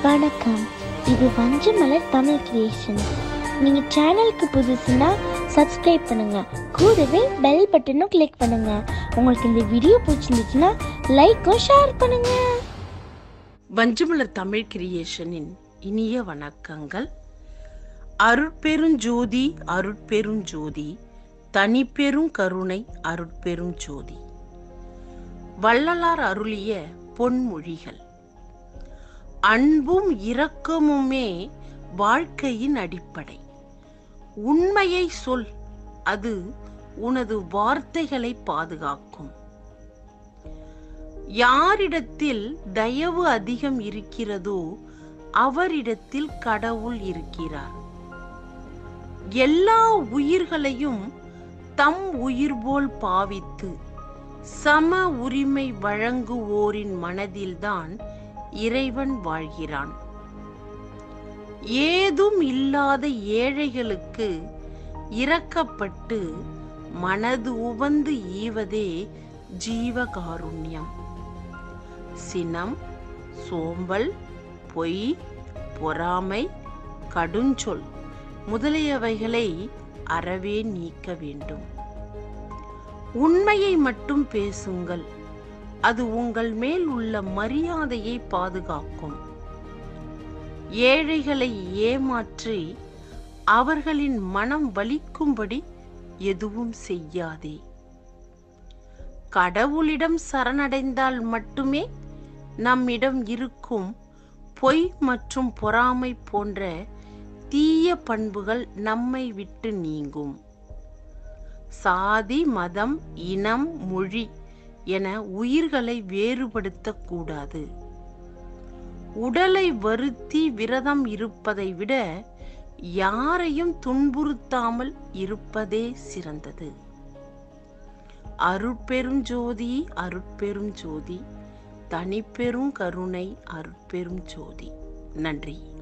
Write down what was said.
வணக்கம் இது வஞ்சமலர் தமிழ் கிரியேஷன் நீங்க சேனலுக்கு புதுசுன்னா சப்ஸ்கிரைப் பண்ணுங்க கூடவே பெல் பட்டனும் கிளிக் பண்ணுங்க உங்களுக்கு இந்த வீடியோ பிடிச்சிருந்துச்சுன்னா லைக்கும் ஷேர் பண்ணுங்க வஞ்சமலர் தமிழ் கிரியேஷனின் இனிய வணக்கங்கள் அருட்பெருஞ்சோதி அருட்பெருஞ்சோதி தனிப்பெரும் கருணை அருட்பெருஞ்சோதி வள்ளலார் அருளிய பொன்மொழிகள் அன்பும் இரக்கமுமே வாழ்க்கையின் அடிப்படை உண்மையை சொல் அது உனது வார்த்தைகளை பாதுகாக்கும் யாரிடத்தில் தயவு அதிகம் இருக்கிறதோ அவரிடத்தில் கடவுள் இருக்கிறார் எல்லா உயிர்களையும் தம் உயிர் போல் பாவித்து சம உரிமை வழங்குவோரின் மனதில்தான் இறைவன் வாழ்கிறான் ஏதும் இல்லாத ஏழைகளுக்கு இரக்கப்பட்டு மனது உவந்து ஈவதே ஜீவகாருண்யம் சினம் சோம்பல் பொய் பொறாமை கடுஞ்சொல் முதலியவைகளை அறவே நீக்க வேண்டும் உண்மையை மட்டும் பேசுங்கள் அது உங்கள் மேல் உள்ள மரியாதையை பாதுகாக்கும் ஏழைகளை ஏமாற்றி அவர்களின் மனம் வலிக்கும்படி எதுவும் செய்யாதே கடவுளிடம் சரணடைந்தால் மட்டுமே நம்மிடம் இருக்கும் பொய் மற்றும் பொறாமை போன்ற தீய பண்புகள் நம்மை விட்டு நீங்கும் சாதி மதம் இனம் மொழி என உயிர்களை வேறுபடுத்தக்கூடாது உடலை வருத்தி விரதம் இருப்பதை விட யாரையும் துன்புறுத்தாமல் இருப்பதே சிறந்தது அருட்பெருஞ்சோதி அருட்பெரும் ஜோதி தனிப்பெரும் கருணை அருட்பெரும் ஜோதி நன்றி